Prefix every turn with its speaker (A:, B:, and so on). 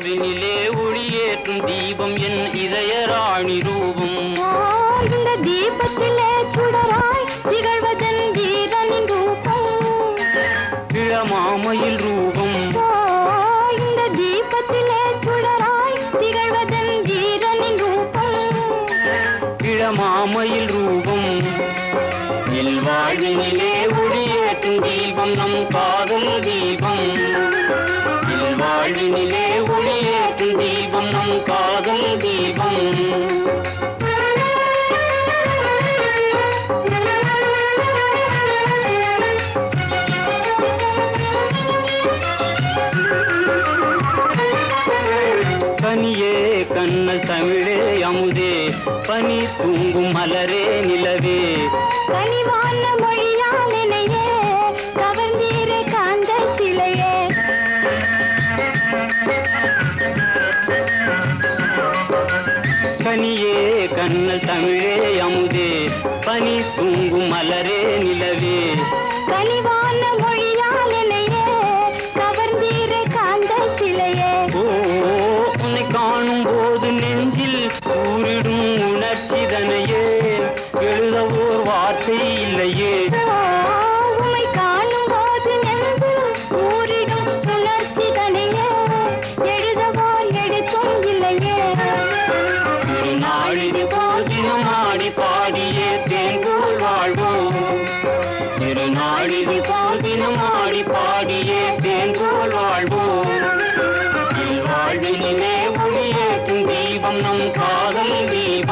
A: வாழ்வினிலே ஒளியேற்றும் தீபம் என் இதய ராணி ரூபம்
B: ஓ, இந்த தீபத்திலே சுடராய் திகழ்வதன் வீரனின் ரூபம்
A: இளமாமையில் ரூபம்
B: ஓ, இந்த தீபத்திலே சுடராய் திகழ்வதன் வீரனின் ரூபம்
A: இளமாமையில் ரூபம் இல்வாழ்வினிலே ஒளியேற்றும் தீபம் நம் காதல் தீபம் இல்வாழ்வினிலே ஒளியேற்றும் தீபம் நம் காதல் தீபம் கனியே கண்ணல் தமிழே அமுதே பனி தூங்கும் மலரே நிலவே
B: கனிவான மொழியால் என்னையே கவர்ந்தீர காந்த சிலையே
A: கனியே கண்ணல் தமிழே அமுதே பனி தூங்கும் மலரே நிலவே
B: கனிவான மொழியால் என்னையே கவர்ந்தீர காந்த சிலையே
A: ஓ உன்னை காணும் போது நெஞ்சில் ஊரிடும் உணர்ச்சிதனையே எழுத ஓர் வார்த்தை இல்லையே
B: ஓ, உம்மை காணும் போது நெஞ்சில் ஊறிடும் உணர்ச்சி தனையே எழுதவோ எழுத்தும் இல்லையே
A: திருநாளிது போல் தினம் ஆடி பாடியே தேன்போல் வாழ்வோம் திருநாளிது போல் தினம் ஆடி பாடியே தேன்போல் வாழ்வோம் வாழ்வினிலே ஒளியேற்றும் தீபம் நம் காதல் தீபம்